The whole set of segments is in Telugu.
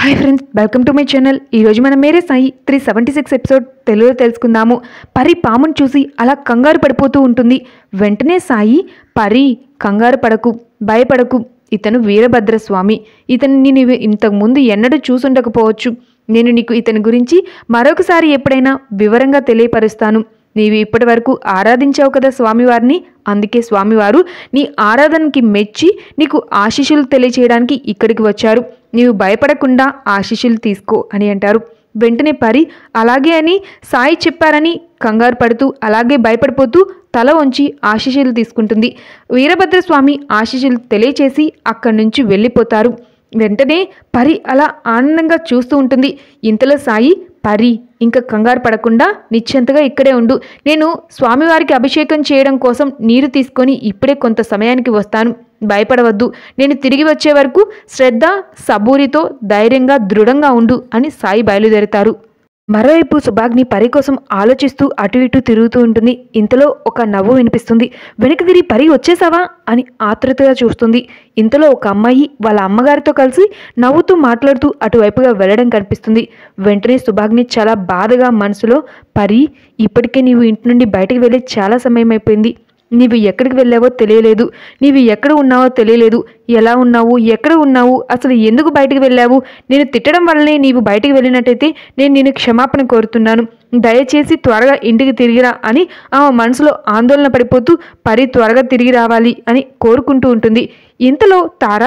hi friends welcome to my channel ఈరోజు మనం Mere Sai three seventy six episode తెలుగులో తెలుసుకుందాము పరి పామును చూసి అలా కంగారు పడిపోతూ ఉంటుంది వెంటనే సాయి పరి కంగారు పడకు భయపడకు ఇతను వీరభద్ర స్వామి ఇతన్ని నీవు ఇంతకు ముందు ఎన్నడూ చూసుండకపోవచ్చు నేను నీకు ఇతని గురించి మరొకసారి ఎప్పుడైనా వివరంగా తెలియపరుస్తాను నీవు ఇప్పటి వరకు ఆరాధించావు కదా స్వామివారిని అందుకే స్వామివారు నీ ఆరాధనకి మెచ్చి నీకు ఆశీస్సులు తెలియచేయడానికి ఇక్కడికి వచ్చారు నీవు భయపడకుండా ఆశీస్సులు తీసుకో అని అంటారు వెంటనే పరి అలాగే అని సాయి చెప్పారని కంగారు పడుతూ అలాగే భయపడిపోతూ తల వంచి ఆశీస్సులు తీసుకుంటుంది వీరభద్రస్వామి ఆశీస్సులు తెలియచేసి అక్కడి నుంచి వెళ్ళిపోతారు వెంటనే పరి అలా ఆనందంగా చూస్తూ ఉంటుంది ఇంతలో సాయి పరి ఇంకా కంగారు పడకుండా నిశ్చంతగా ఇక్కడే ఉండు నేను స్వామివారికి అభిషేకం చేయడం కోసం నీరు తీసుకొని ఇప్పుడే కొంత సమయానికి వస్తాను భయపడవద్దు నేను తిరిగి వచ్చే వరకు శ్రద్ధ సబూరితో ధైర్యంగా దృఢంగా ఉండు అని సాయి బయలుదేరుతారు మరోవైపు సుభాగ్ని పరి కోసం ఆలోచిస్తూ అటు ఇటు తిరుగుతూ ఉంటుంది ఇంతలో ఒక నవ్వు వినిపిస్తుంది వెనక తిరిగి పరి వచ్చేసావా అని ఆతృతగా చూస్తుంది ఇంతలో ఒక అమ్మాయి వాళ్ళ అమ్మగారితో కలిసి నవ్వుతూ మాట్లాడుతూ అటువైపుగా వెళ్ళడం కనిపిస్తుంది వెంటనే సుభాగ్ని చాలా బాధగా మనసులో పరి ఇప్పటికే నీవు ఇంటి నుండి బయటకు వెళ్ళి చాలా సమయం అయిపోయింది నీవు ఎక్కడికి వెళ్ళావో తెలియలేదు నీవు ఎక్కడ ఉన్నావో తెలియలేదు ఎలా ఉన్నావు ఎక్కడ ఉన్నావు అసలు ఎందుకు బయటికి వెళ్ళావు నేను తిట్టడం వల్లనే నీవు బయటికి వెళ్ళినట్టయితే నేను నేను క్షమాపణ కోరుతున్నాను దయచేసి త్వరగా ఇంటికి తిరిగిరా అని ఆమె మనసులో ఆందోళన పడిపోతూ పరి త్వరగా తిరిగి రావాలి అని కోరుకుంటూ ఉంటుంది ఇంతలో తార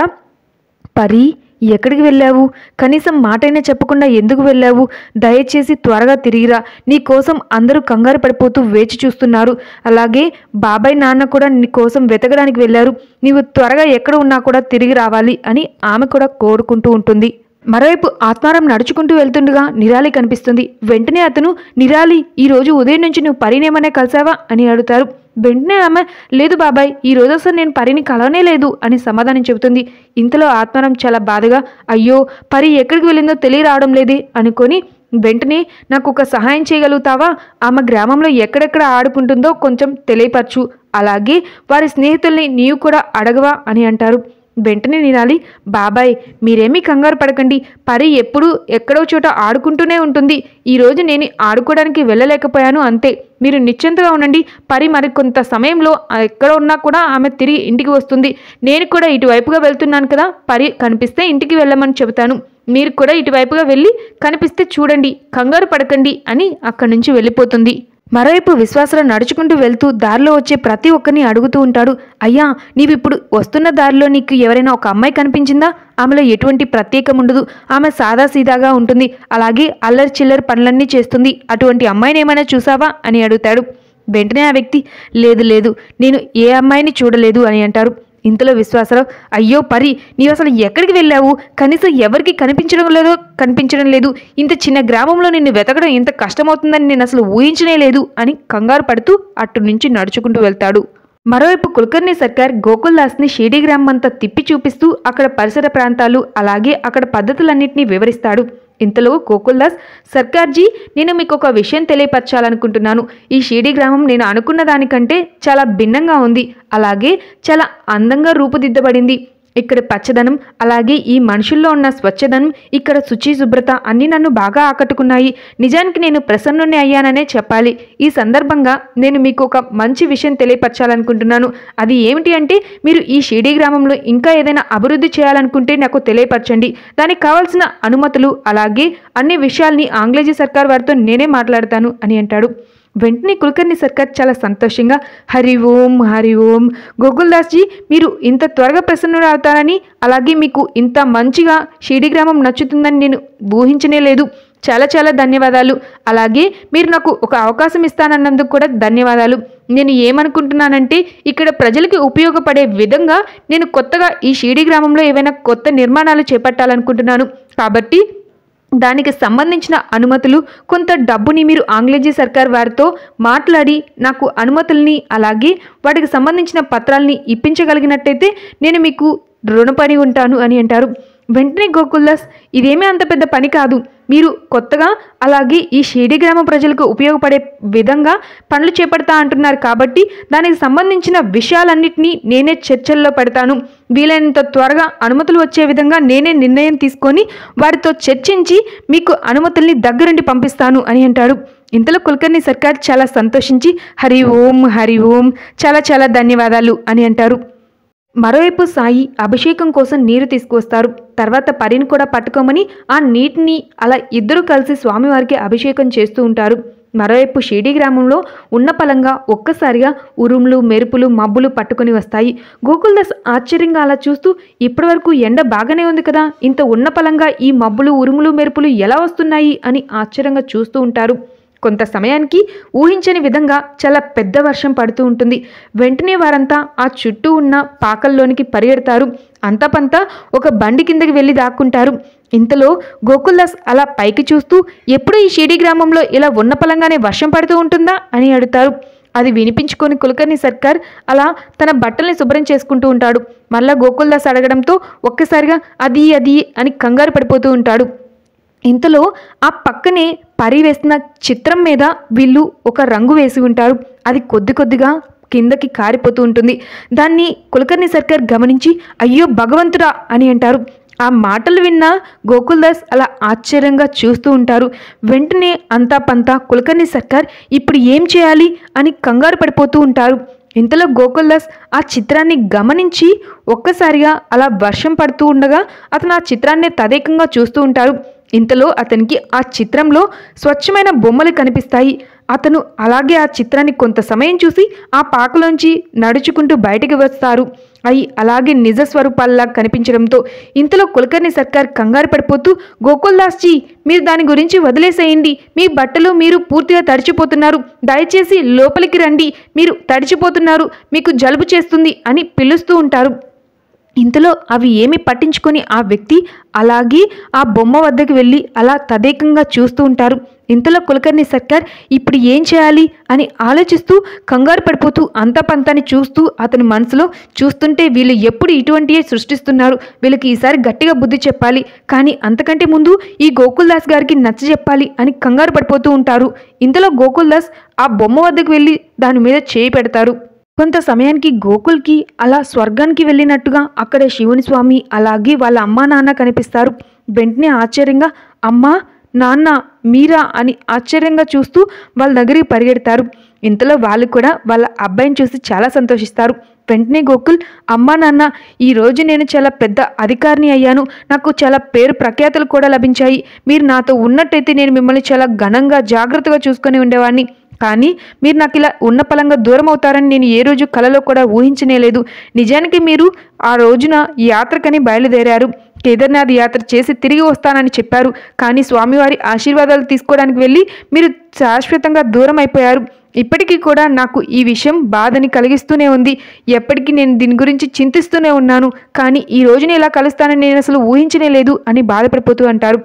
పరి ఎక్కడికి వెళ్ళావు కనీసం మాటైనా చెప్పకుండా ఎందుకు వెళ్ళావు దయచేసి త్వరగా తిరిగిరా నీ కోసం అందరూ కంగారు పడిపోతూ వేచి చూస్తున్నారు అలాగే బాబాయ్ నాన్న కూడా నీ కోసం వెతకడానికి వెళ్ళారు నీవు త్వరగా ఎక్కడ ఉన్నా కూడా తిరిగి రావాలి అని ఆమె కూడా కోరుకుంటూ ఉంటుంది మరోవైపు ఆత్మారం నడుచుకుంటూ వెళ్తుండగా నిరాలి కనిపిస్తుంది వెంటనే అతను నిరాలి ఈ రోజు ఉదయం నుంచి నువ్వు పరినేమనే కలిసావా అని అడుగుతారు వెంటనే ఆమె లేదు బాబాయ్ ఈ రోజు అసలు నేను పరిని కలవనే లేదు అని సమాధానం చెబుతుంది ఇంతలో ఆత్మారం చాలా బాధగా అయ్యో పరి ఎక్కడికి వెళ్ళిందో తెలియరావడం లేదే అనుకొని వెంటనే నాకు ఒక సహాయం చేయగలుగుతావా ఆమె గ్రామంలో ఎక్కడెక్కడ ఆడుకుంటుందో కొంచెం తెలియపరచు అలాగే వారి స్నేహితుల్ని నీవు కూడా అడగవా అని అంటారు వెంటనే నినాలి బాబాయ్ మీరేమీ కంగారు పడకండి పరి ఎప్పుడూ ఎక్కడో చోట ఆడుకుంటూనే ఉంటుంది ఈరోజు నేను ఆడుకోవడానికి వెళ్ళలేకపోయాను అంతే మీరు నిశ్చింతగా ఉండండి పరి మరి కొంత సమయంలో ఎక్కడ ఉన్నా కూడా ఆమె తిరిగి ఇంటికి వస్తుంది నేను కూడా ఇటువైపుగా వెళ్తున్నాను కదా పరి కనిపిస్తే ఇంటికి వెళ్ళమని చెబుతాను మీరు కూడా ఇటువైపుగా వెళ్ళి కనిపిస్తే చూడండి కంగారు పడకండి అని అక్కడి నుంచి వెళ్ళిపోతుంది మరోవైపు విశ్వాసలో నడుచుకుంటూ వెళ్తూ దారిలో వచ్చే ప్రతి ఒక్కరిని అడుగుతూ ఉంటాడు అయ్యా నీవిప్పుడు వస్తున్న దారిలో నీకు ఎవరైనా ఒక అమ్మాయి కనిపించిందా ఆమెలో ఎటువంటి ప్రత్యేకం ఉండదు ఆమె సాదాసీదాగా ఉంటుంది అలాగే అల్లరి చిల్లరి పనులన్నీ చేస్తుంది అటువంటి అమ్మాయిని ఏమైనా చూసావా అని అడుగుతాడు వెంటనే ఆ వ్యక్తి లేదు లేదు నేను ఏ అమ్మాయిని చూడలేదు అని అంటారు ఇంతలో విశ్వాసరావు అయ్యో పరి నీవు అసలు ఎక్కడికి వెళ్ళావు కనీసం ఎవరికి కనిపించడం లేదో కనిపించడం లేదు ఇంత చిన్న గ్రామంలో నిన్ను వెతకడం ఇంత కష్టమవుతుందని నేను అసలు ఊహించనే లేదు అని కంగారు పడుతూ అటు నుంచి నడుచుకుంటూ వెళ్తాడు మరోవైపు కుల్కర్ణి సర్కార్ గోకుల్ దాస్ని షిరిడి గ్రామం అంతా తిప్పి చూపిస్తూ అక్కడ పరిసర ప్రాంతాలు అలాగే అక్కడ పద్ధతులన్నింటినీ వివరిస్తాడు ఇంతలో గోకుల్దాస్ సర్కార్జీ నేను మీకు ఒక విషయం తెలియపరచాలనుకుంటున్నాను ఈ షిరిడి గ్రామం నేను అనుకున్న దానికంటే చాలా భిన్నంగా ఉంది అలాగే చాలా అందంగా రూపుదిద్దబడింది ఇక్కడ పచ్చదనం అలాగే ఈ మనుషుల్లో ఉన్న స్వచ్ఛదనం ఇక్కడ శుచి శుభ్రత అన్నీ నన్ను బాగా ఆకట్టుకున్నాయి నిజానికి నేను ప్రసన్నుని అయ్యాననే చెప్పాలి ఈ సందర్భంగా నేను మీకు ఒక మంచి విషయం తెలియపరచాలనుకుంటున్నాను అది ఏమిటి అంటే మీరు ఈ షిరిడి గ్రామంలో ఇంకా ఏదైనా అభివృద్ధి చేయాలనుకుంటే నాకు తెలియపరచండి దానికి కావాల్సిన అనుమతులు అలాగే అన్ని విషయాల్ని ఆంగ్లేజీ సర్కార్ వారితో నేనే మాట్లాడతాను అని అంటాడు వెంటనే కులకర్ణి సర్కార్ చాలా సంతోషంగా హరి ఓం హరి ఓం గోకుల్దాస్జీ మీరు ఇంత త్వరగా ప్రసన్నుడు అవుతారని అలాగే మీకు ఇంత మంచిగా షిరిడి గ్రామం నచ్చుతుందని నేను ఊహించనే లేదు చాలా చాలా ధన్యవాదాలు అలాగే మీరు నాకు ఒక అవకాశం ఇస్తానన్నందుకు కూడా ధన్యవాదాలు నేను ఏమనుకుంటున్నానంటే ఇక్కడ ప్రజలకి ఉపయోగపడే విధంగా నేను కొత్తగా ఈ షిరిడి గ్రామంలో ఏవైనా కొత్త నిర్మాణాలు చేపట్టాలనుకుంటున్నాను కాబట్టి దానికి సంబంధించిన అనుమతులు కొంత డబ్బుని మీరు ఆంగ్లేజీ సర్కార్ వారితో మాట్లాడి నాకు అనుమతుల్ని అలాగే వాటికి సంబంధించిన పత్రాల్ని ఇప్పించగలిగినట్టయితే నేను మీకు రుణపడి ఉంటాను అని అంటారు వెంటనే గోకుల్దాస్ ఇదేమీ అంత పెద్ద పని కాదు మీరు కొత్తగా అలాగే ఈ షిరిడి గ్రామ ప్రజలకు ఉపయోగపడే విధంగా పనులు చేపడతా అంటున్నారు కాబట్టి దానికి సంబంధించిన విషయాలన్నింటినీ నేనే చర్చల్లో పెడతాను వీలైనంత త్వరగా అనుమతులు వచ్చే విధంగా నేనే నిర్ణయం తీసుకొని వారితో చర్చించి మీకు అనుమతుల్ని దగ్గరుండి పంపిస్తాను అని అంటాడు ఇంతలో కులకర్ణి సర్కార్ చాలా సంతోషించి హరి ఓం హరి ఓం చాలా చాలా ధన్యవాదాలు అని అంటారు మరోవైపు సాయి అభిషేకం కోసం నీరు తీసుకువస్తారు తర్వాత పరిని కూడా పట్టుకోమని ఆ నీటిని అలా ఇద్దరు కలిసి స్వామివారికి అభిషేకం చేస్తూ ఉంటారు మరోవైపు షిరిడి గ్రామంలో ఉన్న పలంగా ఒక్కసారిగా ఉరుములు మెరుపులు మబ్బులు పట్టుకొని వస్తాయి గోకుల్దాస్ ఆశ్చర్యంగా అలా చూస్తూ ఇప్పటివరకు ఎండ బాగానే ఉంది కదా ఇంత ఉన్న పలంగా ఈ మబ్బులు ఉరుములు మెరుపులు ఎలా వస్తున్నాయి అని ఆశ్చర్యంగా చూస్తూ ఉంటారు కొంత సమయానికి ఊహించని విధంగా చాలా పెద్ద వర్షం పడుతూ ఉంటుంది వెంటనే వారంతా ఆ చుట్టూ ఉన్న పాకల్లోనికి పరిగెడతారు అంతపంతా ఒక బండి కిందకి వెళ్ళి దాక్కుంటారు ఇంతలో గోకుల్దాస్ అలా పైకి చూస్తూ ఎప్పుడు ఈ షిరిడి గ్రామంలో ఇలా ఉన్న పలంగానే వర్షం పడుతూ ఉంటుందా అని అడుగుతారు అది వినిపించుకొని కులకర్ణి సర్కార్ అలా తన బట్టల్ని శుభ్రం చేసుకుంటూ ఉంటాడు మళ్ళా గోకుల్దాస్ అడగడంతో ఒక్కసారిగా అది అది అని కంగారు పడిపోతూ ఉంటాడు ఇంతలో ఆ పక్కనే పరి వేసిన చిత్రం మీద వీళ్ళు ఒక రంగు వేసి ఉంటారు అది కొద్ది కొద్దిగా కిందకి కారిపోతూ ఉంటుంది దాన్ని కులకర్ణి సర్కార్ గమనించి అయ్యో భగవంతుడా అని అంటారు ఆ మాటలు విన్న గోకుల్దాస్ అలా ఆశ్చర్యంగా చూస్తూ ఉంటారు వెంటనే అంతా పంతా కులకర్ణి సర్కార్ ఇప్పుడు ఏం చేయాలి అని కంగారు పడిపోతూ ఉంటారు ఇంతలో గోకుల్దాస్ ఆ చిత్రాన్ని గమనించి ఒక్కసారిగా అలా వర్షం పడుతూ ఉండగా అతను ఆ చిత్రాన్ని తదేకంగా చూస్తూ ఉంటారు ఇంతలో అతనికి ఆ చిత్రంలో స్వచ్ఛమైన బొమ్మలు కనిపిస్తాయి అతను అలాగే ఆ చిత్రాన్ని కొంత సమయం చూసి ఆ పాకలోంచి నడుచుకుంటూ బయటికి వస్తారు అవి అలాగే నిజ స్వరూపాల్లా కనిపించడంతో ఇంతలో కులకర్ణి సర్కార్ కంగారు పడిపోతూ గోకుల్దాస్ జీ మీరు దాని గురించి వదిలేసేయండి మీ బట్టలు మీరు పూర్తిగా తడిచిపోతున్నారు దయచేసి లోపలికి రండి మీరు తడిచిపోతున్నారు మీకు జలుబు చేస్తుంది అని పిలుస్తూ ఉంటారు ఇంతలో అవి ఏమి పట్టించుకొని ఆ వ్యక్తి అలాగే ఆ బొమ్మ వద్దకు వెళ్ళి అలా తదేకంగా చూస్తూ ఉంటారు ఇంతలో కులకర్ణి సర్కార్ ఇప్పుడు ఏం చేయాలి అని ఆలోచిస్తూ కంగారు పడిపోతూ అంత పంతాన్ని చూస్తూ అతని మనసులో చూస్తుంటే వీళ్ళు ఎప్పుడు ఇటువంటివే సృష్టిస్తున్నారు వీళ్ళకి ఈసారి గట్టిగా బుద్ధి చెప్పాలి కానీ అంతకంటే ముందు ఈ గోకుల్దాస్ గారికి నచ్చ చెప్పాలి అని కంగారు పడిపోతూ ఉంటారు ఇంతలో గోకుల్దాస్ ఆ బొమ్మ వద్దకు వెళ్ళి దాని మీద చేయి పెడతారు కొంత సమయానికి గోకుల్కి అలా స్వర్గానికి వెళ్ళినట్టుగా అక్కడ శివుని స్వామి అలాగే వాళ్ళ అమ్మా నాన్న కనిపిస్తారు వెంటనే ఆశ్చర్యంగా అమ్మా నాన్న మీరా అని ఆశ్చర్యంగా చూస్తూ వాళ్ళ దగ్గరికి పరిగెడతారు ఇంతలో వాళ్ళు కూడా వాళ్ళ అబ్బాయిని చూసి చాలా సంతోషిస్తారు వెంటనే గోకుల్ అమ్మా నాన్న ఈ రోజు నేను చాలా పెద్ద అధికారిని అయ్యాను నాకు చాలా పేరు ప్రఖ్యాతులు కూడా లభించాయి మీరు నాతో ఉన్నట్టయితే నేను మిమ్మల్ని చాలా ఘనంగా జాగ్రత్తగా చూసుకొని ఉండేవాడిని కానీ మీరు నాకు ఇలా ఉన్న పలంగా దూరం అవుతారని నేను ఏ రోజు కలలో కూడా ఊహించనే లేదు నిజానికి మీరు ఆ రోజున ఈ యాత్రకని బయలుదేరారు కేదార్నాథ్ యాత్ర చేసి తిరిగి వస్తానని చెప్పారు కానీ స్వామివారి ఆశీర్వాదాలు తీసుకోవడానికి వెళ్ళి మీరు శాశ్వతంగా దూరం అయిపోయారు ఇప్పటికీ కూడా నాకు ఈ విషయం బాధని కలిగిస్తూనే ఉంది ఎప్పటికీ నేను దీని గురించి చింతిస్తూనే ఉన్నాను కానీ ఈ రోజున ఇలా కలుస్తానని నేను అసలు ఊహించనే లేదు అని బాధపడిపోతూ అంటారు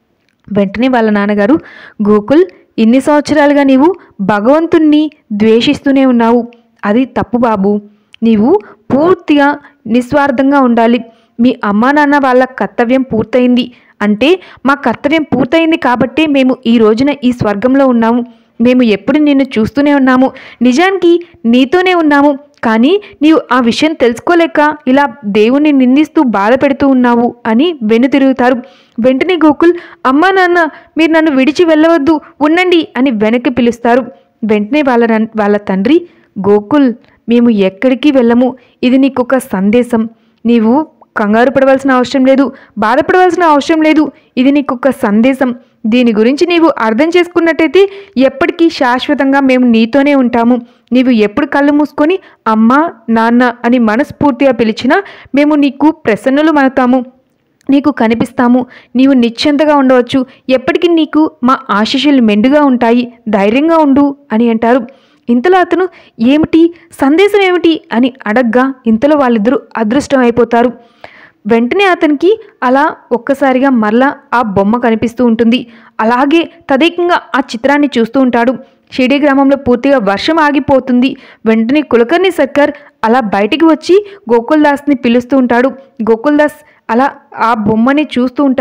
వెంటనే వాళ్ళ నాన్నగారు గోకుల్ ఇన్ని సంవత్సరాలుగా నీవు భగవంతుణ్ణి ద్వేషిస్తూనే ఉన్నావు అది తప్పు బాబు నీవు పూర్తిగా నిస్వార్థంగా ఉండాలి మీ అమ్మా నాన్న వాళ్ళ కర్తవ్యం పూర్తయింది అంటే మా కర్తవ్యం పూర్తయింది కాబట్టే మేము ఈ రోజున ఈ స్వర్గంలో ఉన్నాము మేము ఎప్పుడు నిన్ను చూస్తూనే ఉన్నాము నిజానికి నీతోనే ఉన్నాము కానీ నీవు ఆ విషయం తెలుసుకోలేక ఇలా దేవుణ్ణి నిందిస్తూ బాధ పెడుతూ ఉన్నావు అని వెనుతిరుగుతారు వెంటనే గోకుల్ అమ్మా నాన్న మీరు నన్ను విడిచి వెళ్ళవద్దు ఉండండి అని వెనక్కి పిలుస్తారు వెంటనే వాళ్ళ నన్- వాళ్ళ తండ్రి గోకుల్ మేము ఎక్కడికి వెళ్ళము ఇది నీకు ఒక సందేశం నీవు కంగారు పడవలసిన అవసరం లేదు బాధపడవలసిన అవసరం లేదు ఇది నీకు ఒక సందేశం దీని గురించి నీవు అర్థం చేసుకున్నట్టయితే ఎప్పటికీ శాశ్వతంగా మేము నీతోనే ఉంటాము నీవు ఎప్పుడు కళ్ళు మూసుకొని అమ్మా నాన్న అని మనస్ఫూర్తిగా పిలిచినా మేము నీకు ప్రసన్నులు అవుతాము నీకు కనిపిస్తాము నీవు నిశ్చింతగా ఉండవచ్చు ఎప్పటికీ నీకు మా ఆశీస్సులు మెండుగా ఉంటాయి ధైర్యంగా ఉండు అని అంటారు ఇంతలో అతను ఏమిటి సందేశం ఏమిటి అని అడగ్గా ఇంతలో వాళ్ళిద్దరూ అదృష్టం అయిపోతారు వెంటనే అతనికి అలా ఒక్కసారిగా మరలా ఆ బొమ్మ కనిపిస్తూ ఉంటుంది అలాగే తదేకంగా ఆ చిత్రాన్ని చూస్తూ ఉంటాడు షిరిడి గ్రామంలో పూర్తిగా వర్షం ఆగిపోతుంది వెంటనే కులకర్ణి సర్కార్ అలా బయటికి వచ్చి గోకుల్దాస్ని పిలుస్తూ ఉంటాడు గోకుల్దాస్ అలా ఆ బొమ్మని చూస్తూ ఉంటారు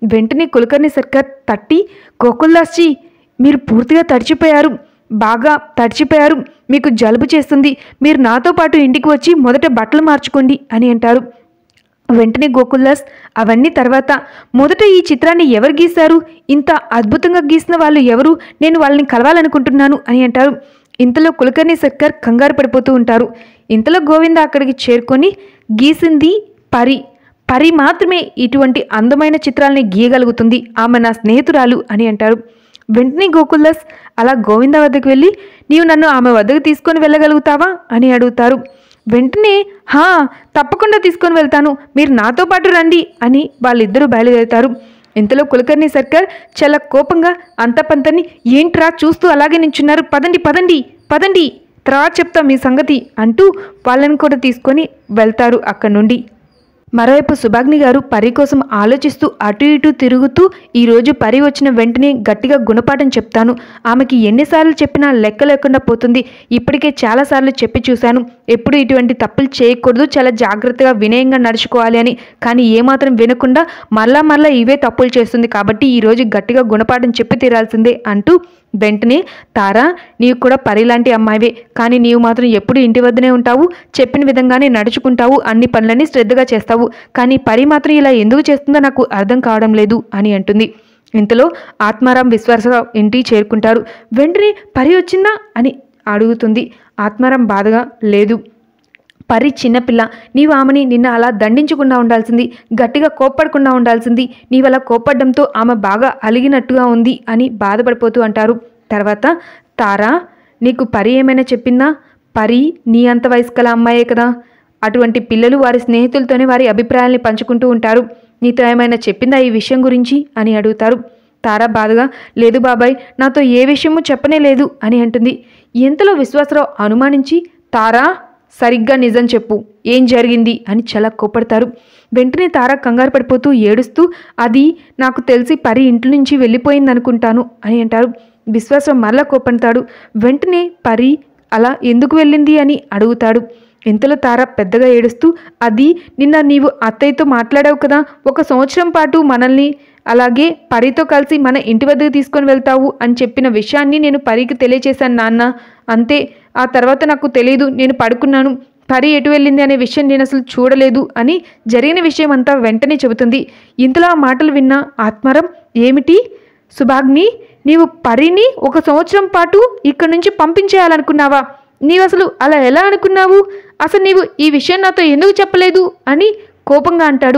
వెంటనే కులకర్ణి సర్కార్ తట్టి గోకుల్దాస్జీ మీరు పూర్తిగా తడిచిపోయారు బాగా తడిచిపోయారు మీకు జలుబు చేస్తుంది మీరు నాతో పాటు ఇంటికి వచ్చి మొదట బట్టలు మార్చుకోండి అని అంటారు వెంటనే గోకుల్దాస్ అవన్నీ తర్వాత మొదట ఈ చిత్రాన్ని ఎవరు గీశారు ఇంత అద్భుతంగా గీసిన వాళ్ళు ఎవరు నేను వాళ్ళని కలవాలనుకుంటున్నాను అని అంటారు ఇంతలో కులకర్ణి సర్కార్ కంగారు పడిపోతూ ఉంటారు ఇంతలో గోవింద అక్కడికి చేరుకొని గీసింది పరి పరి మాత్రమే ఇటువంటి అందమైన చిత్రాల్ని గీయగలుగుతుంది ఆమె నా స్నేహితురాలు అని అంటారు వెంటనే గోకుల్దాస్ అలా గోవింద వద్దకు వెళ్ళి నీవు నన్ను ఆమె వద్దకు తీసుకొని వెళ్ళగలుగుతావా అని అడుగుతారు వెంటనే హా తప్పకుండా తీసుకొని వెళ్తాను మీరు నాతో పాటు రండి అని వాళ్ళిద్దరూ బయలుదేరుతారు ఇంతలో కులకర్ణి సర్కార్ చాలా కోపంగా అంతపంతని ఏంట్రా చూస్తూ అలాగే నించున్నారు పదండి పదండి పదండి తర్వాత చెప్తాం మీ సంగతి అంటూ వాళ్ళని కూడా తీసుకొని వెళ్తారు అక్కడి నుండి మరోవైపు సుభాగ్ని గారు పరి కోసం ఆలోచిస్తూ అటు ఇటు తిరుగుతూ ఈరోజు పరి వచ్చిన వెంటనే గట్టిగా గుణపాఠం చెప్తాను ఆమెకి ఎన్నిసార్లు చెప్పినా లెక్క లేకుండా పోతుంది ఇప్పటికే చాలాసార్లు చెప్పి చూశాను ఎప్పుడు ఇటువంటి తప్పులు చేయకూడదు చాలా జాగ్రత్తగా వినయంగా నడుచుకోవాలి అని కానీ ఏమాత్రం వినకుండా మళ్ళా మళ్ళా ఇవే తప్పులు చేస్తుంది కాబట్టి ఈరోజు గట్టిగా గుణపాఠం చెప్పి తీరాల్సిందే అంటూ వెంటనే తారా నీవు కూడా పరిలాంటి అమ్మాయివే కానీ నీవు మాత్రం ఎప్పుడు ఇంటి వద్దనే ఉంటావు చెప్పిన విధంగానే నడుచుకుంటావు అన్ని పనులన్నీ శ్రద్ధగా చేస్తావు కానీ పరి మాత్రం ఇలా ఎందుకు చేస్తుందో నాకు అర్థం కావడం లేదు అని అంటుంది ఇంతలో ఆత్మారాం విశ్వాసరావు ఇంటికి చేరుకుంటారు వెంటనే పరి వచ్చిందా అని అడుగుతుంది ఆత్మారాం బాధగా లేదు పరి చిన్నపిల్ల నీవు ఆమెని నిన్న అలా దండించకుండా ఉండాల్సింది గట్టిగా కోప్పడకుండా ఉండాల్సింది నీవు అలా కోప్పడంతో ఆమె బాగా అలిగినట్టుగా ఉంది అని బాధపడిపోతూ అంటారు తర్వాత తారా నీకు పరి ఏమైనా చెప్పిందా పరి నీ అంత వయసు గల అమ్మాయే కదా అటువంటి పిల్లలు వారి స్నేహితులతోనే వారి అభిప్రాయాల్ని పంచుకుంటూ ఉంటారు నీతో ఏమైనా చెప్పిందా ఈ విషయం గురించి అని అడుగుతారు తారా బాధగా లేదు బాబాయ్ నాతో ఏ విషయమూ చెప్పనే లేదు అని అంటుంది ఎంతలో విశ్వాసరావు అనుమానించి తారా సరిగ్గా నిజం చెప్పు ఏం జరిగింది అని చాలా కోపడతారు వెంటనే తార కంగారు పడిపోతూ ఏడుస్తూ అది నాకు తెలిసి పరి ఇంటి నుంచి వెళ్ళిపోయింది అనుకుంటాను అని అంటారు విశ్వాసం మరలా కోపడతాడు వెంటనే పరి అలా ఎందుకు వెళ్ళింది అని అడుగుతాడు ఇంతలో తార పెద్దగా ఏడుస్తూ అది నిన్న నీవు అత్తయ్యతో మాట్లాడావు కదా ఒక సంవత్సరం పాటు మనల్ని అలాగే పరితో కలిసి మన ఇంటి వద్దకు తీసుకొని వెళ్తావు అని చెప్పిన విషయాన్ని నేను పరికి తెలియచేశాను నాన్న అంతే ఆ తర్వాత నాకు తెలియదు నేను పడుకున్నాను పరి ఎటు వెళ్ళింది అనే విషయం నేను అసలు చూడలేదు అని జరిగిన విషయం అంతా వెంటనే చెబుతుంది ఇంతలో ఆ మాటలు విన్న ఆత్మరం ఏమిటి సుభాగ్ని నీవు పరిని ఒక సంవత్సరం పాటు ఇక్కడి నుంచి పంపించేయాలనుకున్నావా నీవు అసలు అలా ఎలా అనుకున్నావు అసలు నీవు ఈ విషయం నాతో ఎందుకు చెప్పలేదు అని కోపంగా అంటాడు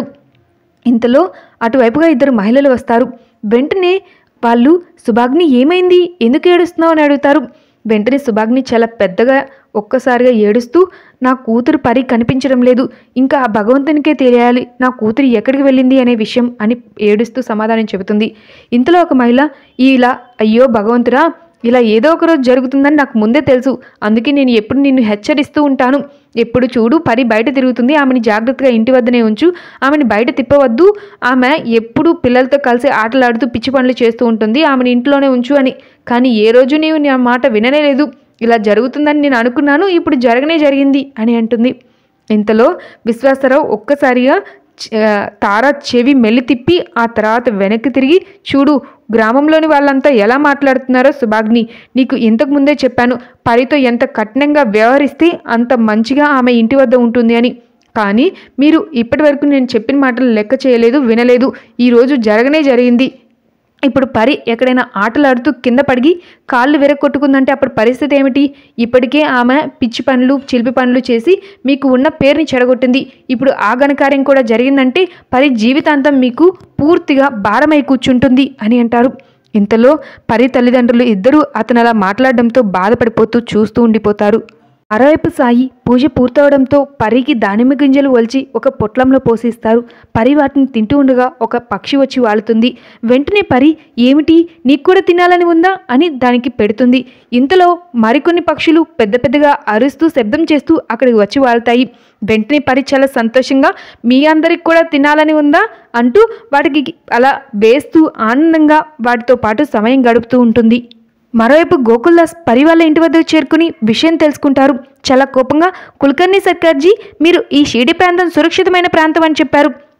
ఇంతలో అటువైపుగా ఇద్దరు మహిళలు వస్తారు వెంటనే వాళ్ళు సుభాగ్ని ఏమైంది ఎందుకు ఏడుస్తున్నావు అని అడుగుతారు వెంటనే సుభాగ్ని చాలా పెద్దగా ఒక్కసారిగా ఏడుస్తూ నా కూతురు పరి కనిపించడం లేదు ఇంకా ఆ భగవంతునికే తెలియాలి నా కూతురు ఎక్కడికి వెళ్ళింది అనే విషయం అని ఏడుస్తూ సమాధానం చెబుతుంది ఇంతలో ఒక మహిళ ఇలా అయ్యో భగవంతురా ఇలా ఏదో ఒక రోజు జరుగుతుందని నాకు ముందే తెలుసు అందుకే నేను ఎప్పుడు నిన్ను హెచ్చరిస్తూ ఉంటాను ఎప్పుడు చూడు పరి బయట తిరుగుతుంది ఆమెని జాగ్రత్తగా ఇంటి వద్దనే ఉంచు ఆమెని బయట తిప్పవద్దు ఆమె ఎప్పుడు పిల్లలతో కలిసి ఆటలాడుతూ పిచ్చి పనులు చేస్తూ ఉంటుంది ఆమెని ఇంట్లోనే ఉంచు అని కానీ ఏ రోజు నీవు నా మాట విననే లేదు ఇలా జరుగుతుందని నేను అనుకున్నాను ఇప్పుడు జరగనే జరిగింది అని అంటుంది ఇంతలో విశ్వాసరావు ఒక్కసారిగా చ- తార చెవి మెల్లి తిప్పి ఆ తర్వాత వెనక్కి తిరిగి చూడు గ్రామంలోని వాళ్ళంతా ఎలా మాట్లాడుతున్నారో సుభాగ్ని నీకు ఇంతకు ముందే చెప్పాను పరితో ఎంత కఠినంగా వ్యవహరిస్తే అంత మంచిగా ఆమె ఇంటి వద్ద ఉంటుంది అని కానీ మీరు ఇప్పటి వరకు నేను చెప్పిన మాటలు లెక్క చేయలేదు వినలేదు ఈరోజు జరగనే జరిగింది ఇప్పుడు పరి ఎక్కడైనా ఆటలాడుతూ కింద పడిగి కాళ్ళు విరగొట్టుకుందంటే అప్పుడు పరిస్థితి ఏమిటి ఇప్పటికే ఆమె పిచ్చి పనులు చిలిపి పనులు చేసి మీకు ఉన్న పేరుని చెడగొట్టింది ఇప్పుడు ఆ ఘనకార్యం కూడా జరిగిందంటే పరి జీవితాంతం మీకు పూర్తిగా భారమై కూర్చుంటుంది అని అంటారు ఇంతలో పరి తల్లిదండ్రులు ఇద్దరూ అతను అలా మాట్లాడడంతో బాధపడిపోతూ చూస్తూ ఉండిపోతారు మరోవైపు సాయి పూజ పూర్తవడంతో పరికి దానిమ్మ గింజలు ఒలిచి ఒక పొట్లంలో పోసిస్తారు పరి వాటిని తింటూ ఉండగా ఒక పక్షి వచ్చి వాలుతుంది వెంటనే పరి ఏమిటి నీకు కూడా తినాలని ఉందా అని దానికి పెడుతుంది ఇంతలో మరికొన్ని పక్షులు పెద్ద పెద్దగా అరుస్తూ శబ్దం చేస్తూ అక్కడికి వచ్చి వాళ్తాయి వెంటనే పరి చాలా సంతోషంగా మీ అందరికి కూడా తినాలని ఉందా అంటూ వాటికి అలా వేస్తూ ఆనందంగా వాటితో పాటు సమయం గడుపుతూ ఉంటుంది మరోవైపు గోకుల్దాస్ పరి వాళ్ళ ఇంటి వద్దకు చేరుకుని విషయం తెలుసుకుంటారు చాలా కోపంగా కుల్కర్ణి సర్కార్జీ మీరు ఈ షిరిడి ప్రాంతం సురక్షితమైన ప్రాంతం అని చెప్పారు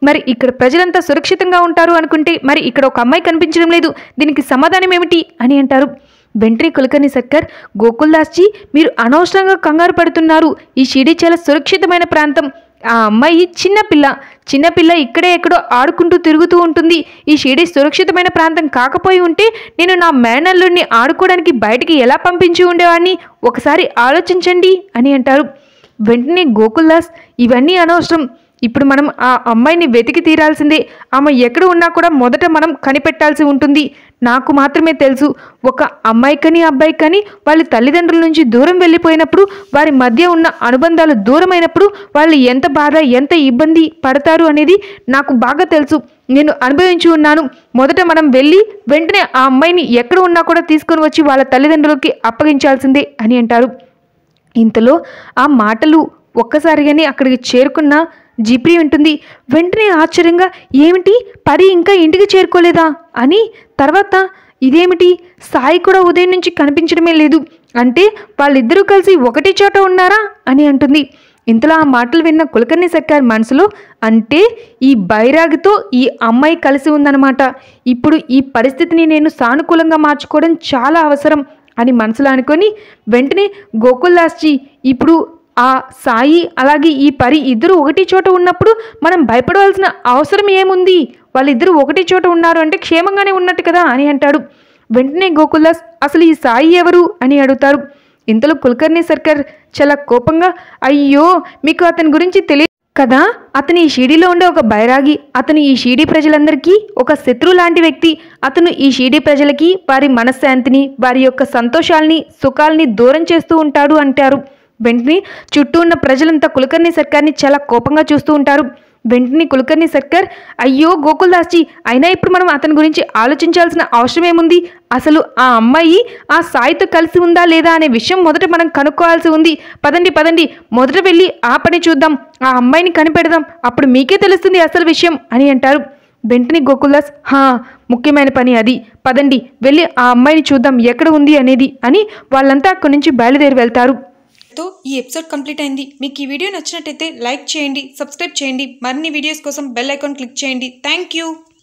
మరి ఇక్కడ ప్రజలంతా సురక్షితంగా ఉంటారు అనుకుంటే మరి ఇక్కడ ఒక అమ్మాయి కనిపించడం లేదు దీనికి సమాధానం ఏమిటి అని అంటారు వెంటనే కులకర్ణి సర్కార్ గోకుల్దాస్జీ మీరు అనవసరంగా కంగారు పడుతున్నారు ఈ షిరిడి చాలా సురక్షితమైన ప్రాంతం ఆ అమ్మాయి చిన్నపిల్ల చిన్నపిల్ల ఇక్కడే ఎక్కడో ఆడుకుంటూ తిరుగుతూ ఉంటుంది ఈ షిరిడి సురక్షితమైన ప్రాంతం కాకపోయి ఉంటే నేను నా మేనల్లుడిని ఆడుకోవడానికి బయటికి ఎలా పంపించి ఉండేవాడిని ఒకసారి ఆలోచించండి అని అంటారు వెంటనే గోకుల్దాస్ ఇవన్నీ అనవసరం ఇప్పుడు మనం ఆ అమ్మాయిని వెతికి తీరాల్సిందే ఆమె ఎక్కడ ఉన్నా కూడా మొదట మనం కనిపెట్టాల్సి ఉంటుంది నాకు మాత్రమే తెలుసు ఒక అమ్మాయికని అబ్బాయికని వాళ్ళ తల్లిదండ్రుల నుంచి దూరం వెళ్ళిపోయినప్పుడు వారి మధ్య ఉన్న అనుబంధాలు దూరమైనప్పుడు వాళ్ళు ఎంత బాధ ఎంత ఇబ్బంది పడతారు అనేది నాకు బాగా తెలుసు నేను అనుభవించి ఉన్నాను మొదట మనం వెళ్ళి వెంటనే ఆ అమ్మాయిని ఎక్కడ ఉన్నా కూడా తీసుకొని వచ్చి వాళ్ళ తల్లిదండ్రులకి అప్పగించాల్సిందే అని అంటారు ఇంతలో ఆ మాటలు ఒక్కసారిగానే అక్కడికి చేరుకున్న జిప్రి ఉంటుంది వెంటనే ఆశ్చర్యంగా ఏమిటి పరి ఇంకా ఇంటికి చేరుకోలేదా అని తర్వాత ఇదేమిటి సాయి కూడా ఉదయం నుంచి కనిపించడమే లేదు అంటే వాళ్ళిద్దరూ కలిసి ఒకటి చోట ఉన్నారా అని అంటుంది ఇంతలో ఆ మాటలు విన్న కులకర్ణి సర్కార్ మనసులో అంటే ఈ బైరాగితో ఈ అమ్మాయి కలిసి ఉందన్నమాట ఇప్పుడు ఈ పరిస్థితిని నేను సానుకూలంగా మార్చుకోవడం చాలా అవసరం అని మనసులో అనుకొని వెంటనే గోకుల్దాస్జీ ఇప్పుడు ఆ సాయి అలాగే ఈ పరి ఇద్దరు ఒకటి చోట ఉన్నప్పుడు మనం భయపడవలసిన అవసరం ఏముంది వాళ్ళిద్దరూ ఒకటి చోట ఉన్నారు అంటే క్షేమంగానే ఉన్నట్టు కదా అని అంటాడు వెంటనే గోకుల్దాస్ అసలు ఈ సాయి ఎవరు అని అడుగుతారు ఇంతలో కులకర్ణి సర్కార్ చాలా కోపంగా అయ్యో మీకు అతని గురించి తెలియదు కదా అతను ఈ షీడీలో ఉండే ఒక బైరాగి అతను ఈ షీడీ ప్రజలందరికీ ఒక శత్రువు లాంటి వ్యక్తి అతను ఈ షీడీ ప్రజలకి వారి మనశ్శాంతిని వారి యొక్క సంతోషాల్ని సుఖాల్ని దూరం చేస్తూ ఉంటాడు అంటారు వెంటనే చుట్టూ ఉన్న ప్రజలంతా కులకర్ణి సర్కార్ని చాలా కోపంగా చూస్తూ ఉంటారు వెంటనే కులకర్ణి సర్కార్ అయ్యో గోకుల్దాస్జీ అయినా ఇప్పుడు మనం అతని గురించి ఆలోచించాల్సిన అవసరం ఏముంది అసలు ఆ అమ్మాయి ఆ సాయితో కలిసి ఉందా లేదా అనే విషయం మొదట మనం కనుక్కోవాల్సి ఉంది పదండి పదండి మొదట వెళ్ళి ఆ పని చూద్దాం ఆ అమ్మాయిని కనిపెడదాం అప్పుడు మీకే తెలుస్తుంది అసలు విషయం అని అంటారు వెంటనే గోకుల్దాస్ హా ముఖ్యమైన పని అది పదండి వెళ్ళి ఆ అమ్మాయిని చూద్దాం ఎక్కడ ఉంది అనేది అని వాళ్ళంతా అక్కడి నుంచి బయలుదేరి వెళ్తారు తో ఈ ఎపిసోడ్ కంప్లీట్ అయింది మీకు ఈ వీడియో నచ్చినట్టయితే లైక్ చేయండి సబ్స్క్రైబ్ చేయండి మరిన్ని వీడియోస్ కోసం బెల్ ఐకాన్ క్లిక్ చేయండి థ్యాంక్ యూ